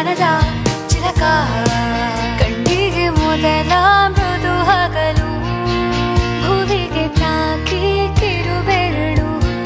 ಮನದ ಚಿಲಕ ಕಣ್ಣಿಗೆ ಮೊದಲ ಮೃದು ಹಗಲು ಭುವಿಗೆ ತಾಕಿ ಕಿರುಬೆರಳು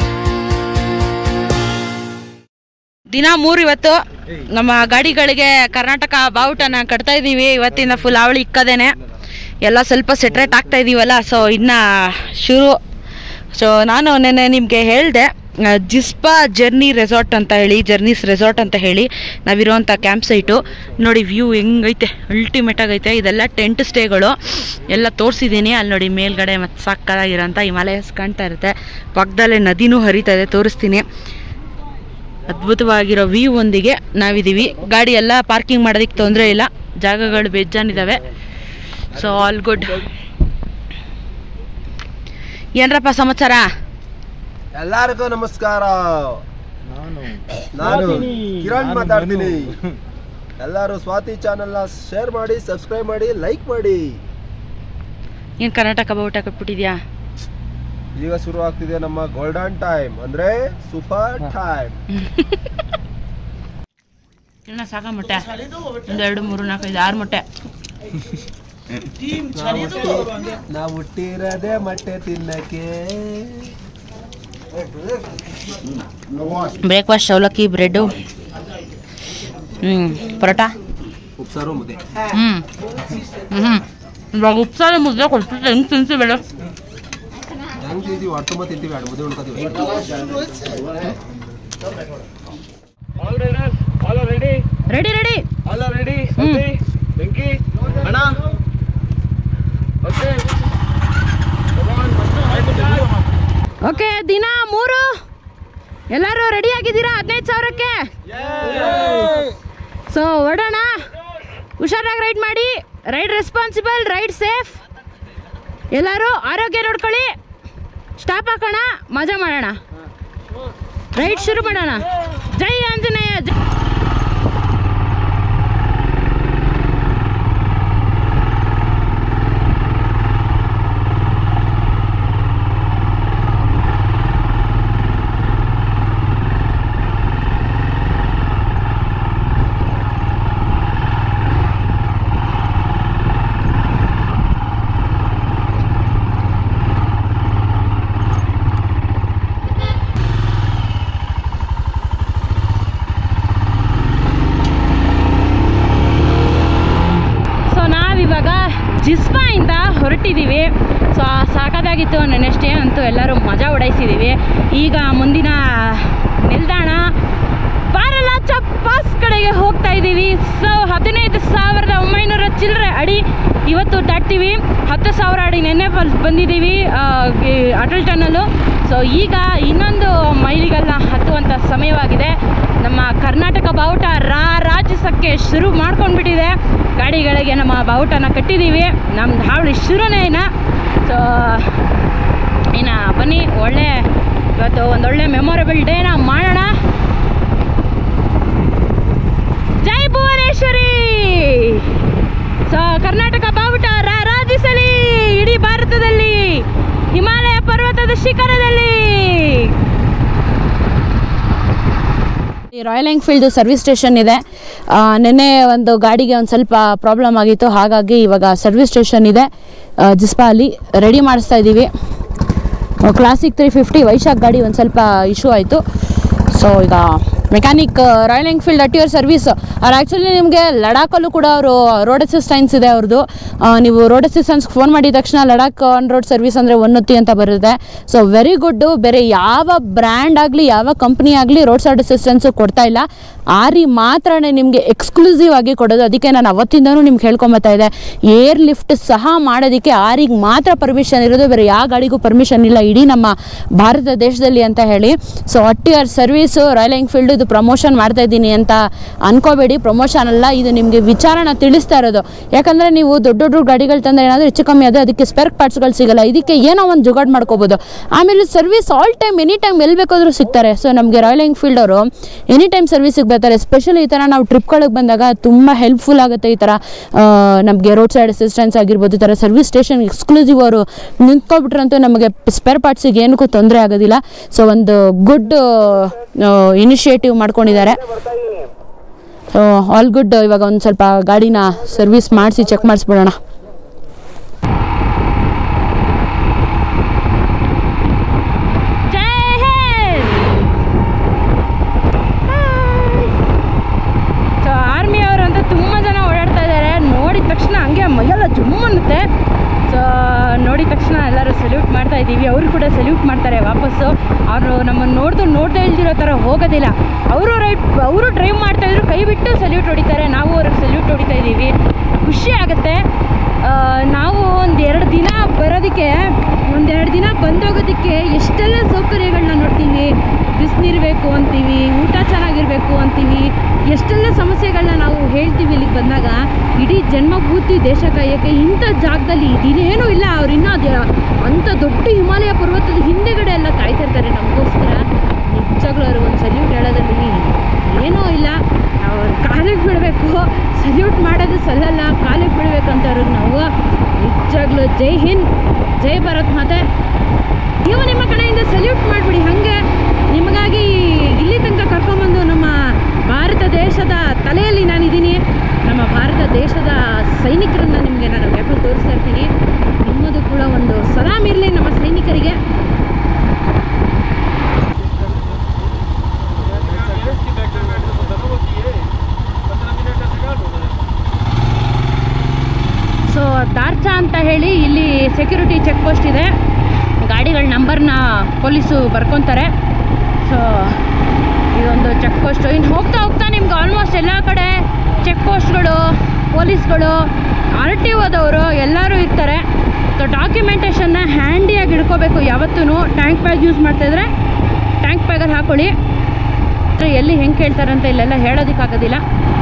ದಿನ ಮೂರು ಇವತ್ತು ನಮ್ಮ ಗಾಡಿಗಳಿಗೆ ಕರ್ನಾಟಕ ಬಾವುಟನ ಕಟ್ತಾ ಇದ್ದೀವಿ ಇವತ್ತಿಂದ ಫುಲ್ ಅವಳಿ ಇಕ್ಕದೇನೆ ಎಲ್ಲ ಸ್ವಲ್ಪ ಸೆಟ್ರೇಟ್ ಆಗ್ತಾ ಇದೀವಲ್ಲ ಸೊ ಇನ್ನ ಶುರು ಸೊ ನಾನು ನೆನ್ನೆ ನಿಮಗೆ ಹೇಳಿದೆ ಜಿಸ್ಪಾ ಜರ್ನಿ ರೆಸಾರ್ಟ್ ಅಂತ ಹೇಳಿ ಜರ್ನೀಸ್ ರೆಸಾರ್ಟ್ ಅಂತ ಹೇಳಿ ನಾವಿರುವಂಥ ಕ್ಯಾಂಪ್ ಸೈಟು ನೋಡಿ ವ್ಯೂ ಹೆಂಗೈತೆ ಅಲ್ಟಿಮೇಟ್ ಆಗೈತೆ ಇದೆಲ್ಲ ಟೆಂಟ್ ಸ್ಟೇಗಳು ಎಲ್ಲ ತೋರಿಸಿದ್ದೀನಿ ಅಲ್ಲಿ ನೋಡಿ ಮೇಲ್ಗಡೆ ಮತ್ತು ಸಾಕಾಗಿರೋಂಥ ಹಿಮಾಲಯಸ್ ಕಾಣ್ತಾ ಇರುತ್ತೆ ಪಕ್ಕದಲ್ಲೇ ನದಿನೂ ಹರಿತಾ ಇದೆ ತೋರಿಸ್ತೀನಿ ಅದ್ಭುತವಾಗಿರೋ ವ್ಯೂ ಒಂದಿಗೆ ನಾವಿದ್ದೀವಿ ಗಾಡಿ ಎಲ್ಲ ಪಾರ್ಕಿಂಗ್ ಮಾಡೋದಕ್ಕೆ ತೊಂದರೆ ಇಲ್ಲ ಜಾಗಗಳು ಬೇಜಾನಿದ್ದಾವೆ ಸೊ ಆಲ್ ಗುಡ್ ಏನ್ರಪ್ಪ ಸಮಾಚಾರ ಎಲ್ಲರಿಗೂ ನಮಸ್ಕಾರ ನಾನು ಕಿರಣ್ ಮಾತಾಡ್ತೀನಿ ಎಲ್ಲರೂ ಸ್ವಾತಿ ಚಾನೆಲ್ನ ಶೇರ್ ಮಾಡಿ ಸಬ್ಸ್ಕ್ರೈಬ್ ಮಾಡಿ ಲೈಕ್ ಮಾಡಿ ಏನು ಕರ್ನಾಟಕ ಬಾವುಟ ಕಟ್ಬಿಟ್ಟಿದ್ಯಾ ಈಗ ಶುರು ಆಗ್ತಿದೆ ನಮ್ಮ ಗೋಲ್ಡನ್ ಟೈಮ್ ಅಂದ್ರೆ ಸೂಪರ್ ಟೈಮ್ ಇನ್ನ ಸಾಕ ಮೊಟ್ಟೆ ಒಂದು ಎರಡು ಮೂರು ನಾಲ್ಕು ಐದು ಆರು ಮೊಟ್ಟೆ ನಾವು ಹುಟ್ಟಿರದೆ ಮೊಟ್ಟೆ ತಿನ್ನಕ್ಕೆ ಬ್ರೇಕ್ಫಾಸ್ಟ್ ಅವಲಕ್ಕಿ ಬ್ರೆಡ್ಡು ಹ್ಞೂ ಪರೋಟ ಉಪ್ಸಾರು ಮುದ್ದೆ ಹ್ಞೂ ಹ್ಞೂ ಇವಾಗ ಉಪ್ಸಾರು ಮುದ್ದೆ ಕೊಡ್ತಿದ್ದೆ ಹೆಂಗೆ ತಿನ್ಸಿ ಬೇಡ ಹೆಂಗ್ ತಿಂತೀವಿ ಹೊಟ್ಟೆ ತುಂಬ ತಿಂತೀವಿ ಎರಡು ಮುದ್ದೆ ಉಣ್ಕೋತೀವಿ ರೆಡಿ ರೆಡಿ ರೆಡಿ ಹ್ಮ್. ಬೆಂಕಿ ಅಣ್ಣ ಓಕೆ ಓಕೆ ದಿನ ಮೂರು ಎಲ್ಲರೂ ರೆಡಿ ಆಗಿದ್ದೀರಾ ಹದಿನೈದು ಸಾವಿರಕ್ಕೆ ಸೊ ಹೊಡೋಣ ಹುಷಾರಾಗಿ ರೈಡ್ ಮಾಡಿ ರೈಡ್ ರೆಸ್ಪಾನ್ಸಿಬಲ್ ರೈಡ್ ಸೇಫ್ ಎಲ್ಲರೂ ಆರೋಗ್ಯ ನೋಡ್ಕೊಳ್ಳಿ ಸ್ಟಾಪ್ ಹಾಕೋಣ ಮಜಾ ಮಾಡೋಣ ರೈಡ್ ಶುರು ಮಾಡೋಣ ಜೈ ಆಂಜನೇಯ ಜೈ ಸೊ ನಾವಿವಾಗ ಜಿಸ್ಮಾಯಿಂದ ಹೊರಟಿದ್ದೀವಿ ಸೊ ಸಾಕಾದಾಗಿತ್ತು ನೆನೆಸ್ಟೇ ಅಂತೂ ಎಲ್ಲರೂ ಮಜಾ ಉಡಾಯಿಸಿದ್ದೀವಿ ಈಗ ಮುಂದಿನ ನಿಲ್ದಾಣ ಬಾರಲಾಚ ಪಾಸ್ ಕಡೆಗೆ ಹೋಗ್ತಾ ಇದ್ದೀವಿ ಸೊ ಹದಿನೈದು ಸಾವಿರದ ಒಂಬೈನೂರ ಚಿಲ್ಲರೆ ಅಡಿ ಇವತ್ತು ದಾಟ್ತೀವಿ ಹತ್ತು ಸಾವಿರ ಅಡಿ ನೆನ್ನೆ ಬಲ್ ಬಂದಿದ್ದೀವಿ ಆ, ಈ ಅಟಲ್ ಟನಲ್ಲು ಸೊ ಈಗ ಇನ್ನೊಂದು ಮೈಲಿಗಲ್ಲ ಹತ್ತುವಂಥ ಸಮಯವಾಗಿದೆ ನಮ್ಮ ಕರ್ನಾಟಕ ಬಾವುಟ ರಾರಾಜಿಸಕ್ಕೆ ಶುರು ಮಾಡ್ಕೊಂಡ್ಬಿಟ್ಟಿದೆ ಗಾಡಿಗಳಿಗೆ ನಮ್ಮ ಬಾವುಟನ ಕಟ್ಟಿದ್ದೀವಿ ನಮ್ದು ಹಾವಳಿ ಶುರುನೇ ಇನ್ನ ಸೊ ಇನ್ನು ಬನ್ನಿ ಒಳ್ಳೆ ಇವತ್ತು ಒಂದೊಳ್ಳೆ ಮೆಮೊರೇಬಲ್ ಡೇನ ಮಾಡೋಣ ಜೈ ಭುವನೇಶ್ವರಿ ಸೊ ಕರ್ನಾಟಕ ಬಾವುಟ ರಾರಾಜಿಸಲಿ ಇಡೀ ಭಾರತದಲ್ಲಿ ಹಿಮಾಲಯ ಪರ್ವತದ ಶಿಖರದಲ್ಲಿ ಈ ರಾಯಲ್ ಎನ್ಫೀಲ್ಡ್ ಸರ್ವಿಸ್ ಸ್ಟೇಷನ್ ಇದೆ ಆ, ನಿನ್ನೆ ಒಂದು ಗಾಡಿಗೆ ಒಂದು ಸ್ವಲ್ಪ ಪ್ರಾಬ್ಲಮ್ ಆಗಿತ್ತು ಹಾಗಾಗಿ ಇವಾಗ ಸರ್ವಿಸ್ ಸ್ಟೇಷನ್ ಇದೆ ಆ, ಜಿಸ್ಪಾ ಅಲ್ಲಿ ರೆಡಿ ಮಾಡಿಸ್ತಾ ಇದ್ದೀವಿ ಕ್ಲಾಸಿಕ್ ತ್ರೀ ಫಿಫ್ಟಿ ವೈಶಾಖ್ ಗಾಡಿ ಒಂದು ಸ್ವಲ್ಪ ಇಶ್ಯೂ ಆಯಿತು ಸೊ ಈಗ mechanic Royal Enfield at your service ಅವ್ರು ಆ್ಯಕ್ಚುಲಿ ನಿಮಗೆ ಲಡಾಖಲ್ಲೂ ಕೂಡ ಅವರು ರೋಡ್ ಅಸಿಸ್ಟೆನ್ಸ್ ಇದೆ ಅವ್ರದ್ದು ಆ, ನೀವು ರೋಡ್ ಅಸಿಸ್ಟೆನ್ಸ್ಗೆ ಫೋನ್ ಮಾಡಿದ ತಕ್ಷಣ ಲಡಾಖ್ ಆನ್ ರೋಡ್ ಸರ್ವಿಸ್ ಅಂದರೆ ಒನ್ನೊತ್ತಿ ಅಂತ ಬರುತ್ತೆ ಸೊ ವೆರಿ ಗುಡ್ಡು ಬೇರೆ ಯಾವ ಬ್ರ್ಯಾಂಡ್ ಆಗಲಿ ಯಾವ ಕಂಪ್ನಿ ಆಗಲಿ ರೋಡ್ ಸೈಡ್ ಅಸಿಸ್ಟೆನ್ಸು ಕೊಡ್ತಾ ಇಲ್ಲ ಆರಿ ಮಾತ್ರನೇ ನಿಮಗೆ ಎಕ್ಸ್ಕ್ಲೂಸಿವ್ ಆಗಿ ಕೊಡೋದು ಅದಕ್ಕೆ ನಾನು ಅವತ್ತಿಂದನೂ ನಿಮ್ಗೆ ಹೇಳ್ಕೊಂಬತ್ತಾ ಇದೆ ಏರ್ ಲಿಫ್ಟ್ ಸಹ ಮಾಡೋದಕ್ಕೆ ಆರಿಗೆ ಮಾತ್ರ ಪರ್ಮಿಷನ್ ಇರೋದು ಬೇರೆ ಯಾವ ಗಾಡಿಗೂ ಪರ್ಮಿಷನ್ ಇಲ್ಲ ಇಡೀ ನಮ್ಮ ಭಾರತ ದೇಶದಲ್ಲಿ ಅಂತ ಹೇಳಿ so at your service Royal Enfield ಇದು ಪ್ರಮೋಷನ್ ಮಾಡ್ತಾ ಇದ್ದೀನಿ ಅಂತ ಅನ್ಕೋಬೇಡಿ ಪ್ರಮೋಷನ್ ಅಲ್ಲ ಇದು ನಿಮಗೆ ವಿಚಾರನ ತಿಳಿಸ್ತಾ ಇರೋದು ಯಾಕಂದರೆ ನೀವು ದೊಡ್ಡ ದೊಡ್ಡ ಗಾಡಿಗಳು ತಂದರೆ ಏನಾದರೂ ಹೆಚ್ಚು ಕಮ್ಮಿ ಆದರೆ ಅದಕ್ಕೆ ಸ್ಪೇರ್ ಪಾರ್ಟ್ಸ್ಗಳು ಸಿಗಲ್ಲ ಇದಕ್ಕೆ ಏನೋ ಒಂದು ಜುಗಾಡ್ ಮಾಡ್ಕೋಬೋದು ಆಮೇಲೆ service all time any time ಎಲ್ಲಿ ಬೇಕಾದರೂ ಸಿಗ್ತಾರೆ ಸೊ ನಮಗೆ ರಾಯಲ್ ಎನ್ಫೀಲ್ಡ್ ಅವರು ಎನಿ ಟೈಮ್ ಸರ್ವಿಸಿಗೆ ಬರ್ತಾರೆ ಸ್ಪೆಷಲಿ ಈ ಥರ ನಾವು ಟ್ರಿಪ್ಗಳಿಗೆ ಬಂದಾಗ ತುಂಬ ಹೆಲ್ಪ್ಫುಲ್ ಆಗುತ್ತೆ ಈ ಥರ ನಮಗೆ ರೋಡ್ ಸೈಡ್ ಅಸಿಸ್ಟೆನ್ಸ್ ಆಗಿರ್ಬೋದು ಈ ಥರ ಸರ್ವಿಸ್ ಸ್ಟೇಷನ್ ಎಕ್ಸ್ಕ್ಲೂಸಿವ್ ಅವರು ನಿಂತ್ಕೊಬಿಟ್ರಂತೂ ನಮಗೆ ಸ್ಪೇರ್ ಪಾರ್ಟ್ಸಿಗೆ ಏನಕ್ಕೂ ತೊಂದರೆ ಆಗೋದಿಲ್ಲ ಸೊ ಒಂದು ಗುಡ್ ಇನಿಷಿಯೇಟಿವ್ ಮಾಡ್ಕೊಂಡಿದ್ದಾರೆ ಸೊ ಆಲ್ ಗುಡ್ ಇವಾಗ ಒಂದು ಸ್ವಲ್ಪ ಗಾಡಿನ ಸರ್ವಿಸ್ ಮಾಡಿಸಿ ಚೆಕ್ ಮಾಡಿಸ್ಬಿಡೋಣ ಸೊ ಆರ್ಮಿ ಅವರು ಅಂತ ತುಂಬ ಜನ ಓಡಾಡ್ತಾ ಇದ್ದಾರೆ ನೋಡಿದ ತಕ್ಷಣ ಹಂಗೆ ಮೈಯೆಲ್ಲ ಜುಮ್ ಅನ್ನುತ್ತೆ ಸೊ ನೋಡಿದ ತಕ್ಷಣ ಎಲ್ಲರೂ ಸಲ್ಯೂಟ್ ಮಾಡ್ತಾ ಇದ್ದೀವಿ ಅವರು ಕೂಡ ಸಲ್ಯೂಟ್ ಮಾಡ್ತಾರೆ ವಾಪಸ್ಸು ಅವರು ನಮ್ಮನ್ನು ನೋಡ್ದು ನೋಡ್ತಾ ಇಲ್ದಿರೋ ಥರ ಹೋಗೋದಿಲ್ಲ ಅವರು ರೈಟ್ ಅವರು ಡ್ರೈವ್ ಮಾಡ್ತಾ ಇದ್ರು ಕೈ ಬಿಟ್ಟು ಸಲ್ಯೂಟ್ ಹೊಡಿತಾರೆ ನಾವು ಅವ್ರಿಗೆ ಸಲ್ಯೂಟ್ ಹೊಡಿತಾ ಇದ್ದೀವಿ ಖುಷಿ ಆಗುತ್ತೆ ಆ, ನಾವು ಒಂದು ಎರಡು ದಿನ ಬರೋದಕ್ಕೆ ಒಂದೆರಡು ದಿನ ಬಂದೋಗೋದಕ್ಕೆ ಎಷ್ಟೆಲ್ಲ ಸೌಕರ್ಯಗಳನ್ನ ನೋಡ್ತೀವಿ ಬಿಸಿನೀರು ಬೇಕು ಅಂತೀವಿ ಊಟ ಚೆನ್ನಾಗಿರಬೇಕು ಅಂತೀವಿ ಎಷ್ಟೆಲ್ಲ ಸಮಸ್ಯೆಗಳನ್ನ ನಾವು ಹೇಳ್ತೀವಿ ಇಲ್ಲಿಗೆ ಬಂದಾಗ ಇಡೀ ಜನ್ಮಭೂತಿ ದೇಶ ಕಾಯಕ್ಕೆ ಇಂಥ ಜಾಗದಲ್ಲಿ ಇದೇನೂ ಇಲ್ಲ ಅವ್ರು ಇನ್ನೂ ಅದು ಅಂಥ ದೊಡ್ಡ ಹಿಮಾಲಯ ಪರ್ವತದ ಹಿಂದೆಗಡೆ ಎಲ್ಲ ಕಾಯ್ತಾ ಇರ್ತಾರೆ ನಮಗೋಸ್ಕರ ನಿಜವಾಗ್ಲೂ ಅವ್ರಿಗೆ ಒಂದು ಸಲ್ಯೂಟ್ ಹೇಳೋದ್ರಲ್ಲಿ ಏನೂ ಇಲ್ಲ ನಾವು ಕಾಲಿಗೆ ಬಿಡಬೇಕು ಸಲ್ಯೂಟ್ ಮಾಡೋದು ಸಲ್ಲಲ್ಲ ಕಾಲಿಗೆ ಬಿಡಬೇಕು ಅಂತ ಅವ್ರಿಗೆ ನಾವು ನಿಜವಾಗ್ಲೂ ಜೈ ಹಿಂದ್ ಜೈ ಭಾರತ್ ಮಾತೆ ನೀವು ನಿಮ್ಮ ಕಡೆಯಿಂದ ಸಲ್ಯೂಟ್ ಮಾಡಿಬಿಡಿ ಹಾಗೆ ನಿಮಗಾಗಿ ಇಲ್ಲಿ ತನಕ ಕರ್ಕೊಂಬಂದು ನಮ್ಮ ಭಾರತ ದೇಶದ ತಲೆಯಲ್ಲಿ ನಾನಿದ್ದೀನಿ ನಮ್ಮ ಭಾರತ ದೇಶದ ಸೈನಿಕರನ್ನ ನಿಮಗೆ ನಾನು ವೆಪನ್ ತೋರಿಸ್ತಾ ಇರ್ತೀನಿ ನಿಮ್ಮದು ಕೂಡ ಒಂದು ಸಲಾಮ್ ಇರಲಿ ನಮ್ಮ ಸೈನಿಕರಿಗೆ ಸೊ ದಾರ್ಚಾ ಅಂತ ಹೇಳಿ ಇಲ್ಲಿ ಸೆಕ್ಯೂರಿಟಿ ಚೆಕ್ ಪೋಸ್ಟ್ ಇದೆ ಗಾಡಿಗಳ ನಂಬರ್ನ ಪೊಲೀಸು ಬರ್ಕೊತಾರೆ ಸೊ ಇದೊಂದು ಚೆಕ್ ಪೋಸ್ಟು ಇನ್ನು ಹೋಗ್ತಾ ಹೋಗ್ತಾ ನಿಮ್ಗೆ ಆಲ್ಮೋಸ್ಟ್ ಎಲ್ಲ ಕಡೆ ಚೆಕ್ ಪೋಸ್ಟ್ಗಳು ಪೊಲೀಸ್ಗಳು ಆರ್ ಟಿ ಓದವರು ಎಲ್ಲರೂ ಇರ್ತಾರೆ ಸೊ ಡಾಕ್ಯುಮೆಂಟೇಷನ್ನ ಹ್ಯಾಂಡಿಯಾಗಿ ಇಡ್ಕೋಬೇಕು ಯಾವತ್ತೂ ಟ್ಯಾಂಕ್ ಬ್ಯಾಗ್ ಯೂಸ್ ಮಾಡ್ತಾಯಿದ್ರೆ ಟ್ಯಾಂಕ್ ಬ್ಯಾಗಲ್ಲಿ ಹಾಕೊಳ್ಳಿ ಎಲ್ಲಿ ಹೆಂಗೆ ಕೇಳ್ತಾರೆ ಅಂತ ಇಲ್ಲೆಲ್ಲ ಹೇಳೋದಕ್ಕಾಗೋದಿಲ್ಲ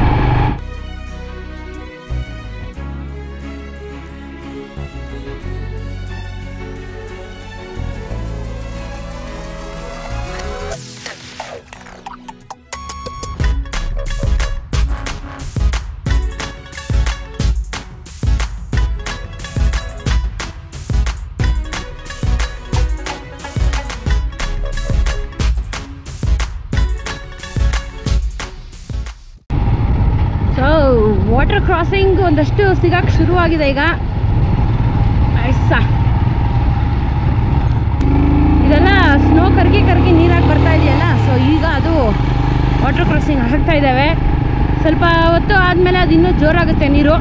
ಸೊ ವಾಟರ್ ಕ್ರಾಸಿಂಗ್ ಒಂದಷ್ಟು ಸಿಗಕ್ಕೆ ಶುರುವಾಗಿದೆ ಈಗ ಐಸ ಇದೆಲ್ಲ ಸ್ನೋ ಕರ್ಗಿ ಕರ್ಗಿ ನೀರಾಗಿ ಬರ್ತಾ ಇದೆಯಲ್ಲ ಸೊ ಈಗ ಅದು ವಾಟರ್ ಕ್ರಾಸಿಂಗ್ ಆಗ್ತಾ ಇದ್ದಾವೆ ಸ್ವಲ್ಪ ಹೊತ್ತು ಆದಮೇಲೆ ಅದು ಇನ್ನೂ ಜೋರಾಗುತ್ತೆ ನೀರು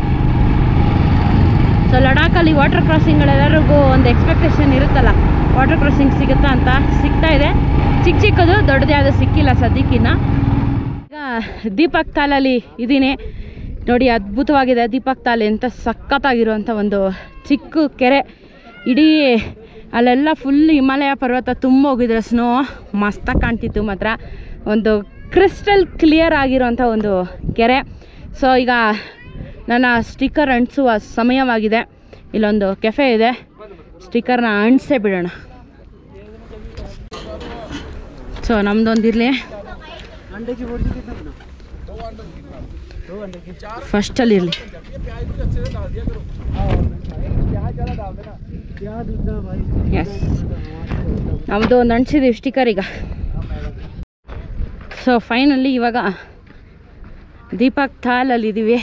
ಸೊ ಲಡಾಖಲ್ಲಿ ವಾಟರ್ ಕ್ರಾಸಿಂಗ್ಗಳೆಲ್ಲರಿಗೂ ಒಂದು ಎಕ್ಸ್ಪೆಕ್ಟೇಷನ್ ಇರುತ್ತಲ್ಲ ವಾಟರ್ ಕ್ರಾಸಿಂಗ್ ಸಿಗುತ್ತಾ ಅಂತ ಸಿಗ್ತಾ ಇದೆ ಚಿಕ್ಕ ಚಿಕ್ಕದು ದೊಡ್ಡದೇ ಆದ ಸಿಕ್ಕಿಲ್ಲ ಸದ್ಯಕ್ಕಿನ್ನ ಈಗ ದೀಪಕ್ ತಾಲಲ್ಲಿ ಇದ್ದೀನಿ ನೋಡಿ ಅದ್ಭುತವಾಗಿದೆ ದೀಪಕ್ ತಾಲಿ ಅಂತ ಸಖತ್ತಾಗಿರುವಂಥ ಒಂದು ಚಿಕ್ಕ ಕೆರೆ ಇಡೀ ಅಲ್ಲೆಲ್ಲ ಫುಲ್ ಹಿಮಾಲಯ ಪರ್ವತ ತುಂಬ ಹೋಗಿದ್ರೆ ಸ್ನೋ ಮಸ್ತಾಗಿ ಕಾಣ್ತಿತ್ತು ಮಾತ್ರ ಒಂದು ಕ್ರಿಸ್ಟಲ್ ಕ್ಲಿಯರ್ ಆಗಿರೋಂಥ ಒಂದು ಕೆರೆ ಸೊ ಈಗ ನನ್ನ ಸ್ಟಿಕ್ಕರ್ ಅಂಟಿಸುವ ಸಮಯವಾಗಿದೆ ಇಲ್ಲೊಂದು ಕೆಫೆ ಇದೆ ಸ್ಟಿಕ್ಕರ್ನ ಅಂಟಿಸೇ ಬಿಡೋಣ ಸೊ ನಮ್ದೊಂದಿರಲಿ ಫಸ್ಟಲ್ಲಿ ಇರಲಿ ಎಸ್ ನಮ್ಮದು ಒಂದು ಅಂಟಿಸಿದ್ದೀವಿ ಸ್ಟಿಕ್ಕರ್ ಈಗ ಸೊ ಫೈನಲಿ ಇವಾಗ ದೀಪಕ್ ತಾಲಲ್ಲಿ ಇದ್ದೀವಿ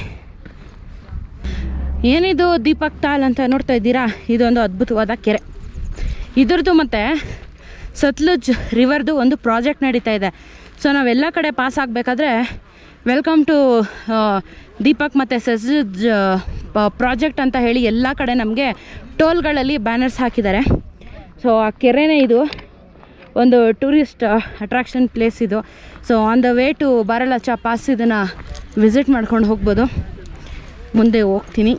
ಏನಿದು ದೀಪಕ್ ತಾಲ್ ಅಂತ ನೋಡ್ತಾ ಇದ್ದೀರಾ ಇದೊಂದು ಅದ್ಭುತವಾದ ಕೆರೆ ಇದ್ರದ್ದು ಮತ್ತು ಸತ್ಲುಜ್ ರಿವರ್ದು ಒಂದು ಪ್ರಾಜೆಕ್ಟ್ ನಡೀತಾ ಇದೆ ಸೊ ನಾವೆಲ್ಲ ಕಡೆ ಪಾಸ್ ಆಗಬೇಕಾದ್ರೆ ವೆಲ್ಕಮ್ ಟು ದೀಪಕ್ ಮತ್ತು ಸತ್ಲುಜ್ ಪ್ರಾಜೆಕ್ಟ್ ಅಂತ ಹೇಳಿ ಎಲ್ಲ ಕಡೆ ನಮಗೆ ಟೋಲ್ಗಳಲ್ಲಿ ಬ್ಯಾನರ್ಸ್ ಹಾಕಿದ್ದಾರೆ ಸೊ ಆ ಕೆರೆನೇ ಇದು ಒಂದು ಟೂರಿಸ್ಟ್ ಅಟ್ರಾಕ್ಷನ್ ಪ್ಲೇಸ್ ಇದು so on the way to Baralacha pass ಇದನ್ನು ವಿಸಿಟ್ ಮಾಡ್ಕೊಂಡು ಹೋಗ್ಬೋದು ಮುಂದೆ ಹೋಗ್ತೀನಿ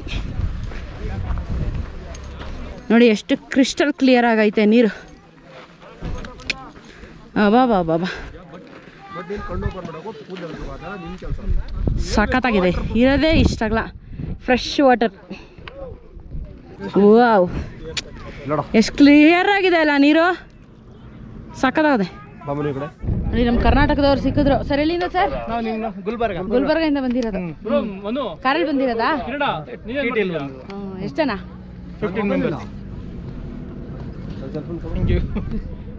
ನೋಡಿ ಎಷ್ಟು ಕ್ರಿಸ್ಟಲ್ ಕ್ಲಿಯರ್ ಆಗೈತೆ ನೀರು ಬಾ ಬಾ ಬಾ ಬಾ ಸಖತ್ತಾಗಿದೆ ಇರೋದೇ ಇಷ್ಟಾಗಲ್ಲ ಫ್ರೆಶ್ ವಾಟರ್ ವಾವ್ ಎಷ್ಟು ಕ್ಲಿಯರ್ ಆಗಿದೆ ಅಲ್ಲ ನೀರು ಸಖತ್ತಾಗಿದೆ ಬಾಮನಿ ಕಡೆ ನೋಡಿ ನಮ್ಮ ಕರ್ನಾಟಕದವ್ರು ಸಿಕ್ಕಿದ್ರು ಸರ್ ಎಲ್ಲಿಂದ ಸರ್ ನಾವು ನಿಮ್ಮ ಗುಲ್ಬರ್ಗ ಗುಲ್ಬರ್ಗದಿಂದ ಬಂದಿರೋದು ಒಂದು ಕಾರಲ್ಲಿ ಬಂದಿರೋದಾ ಕಿರಣ ಹ್ಮ್, ಎಷ್ಟು ಜನ ಫಿಫ್ಟೀನ್ ಮೆಂಬರ್ಸ್ ಸ್ವಲ್ಪ ಥ್ಯಾಂಕ್ ಯು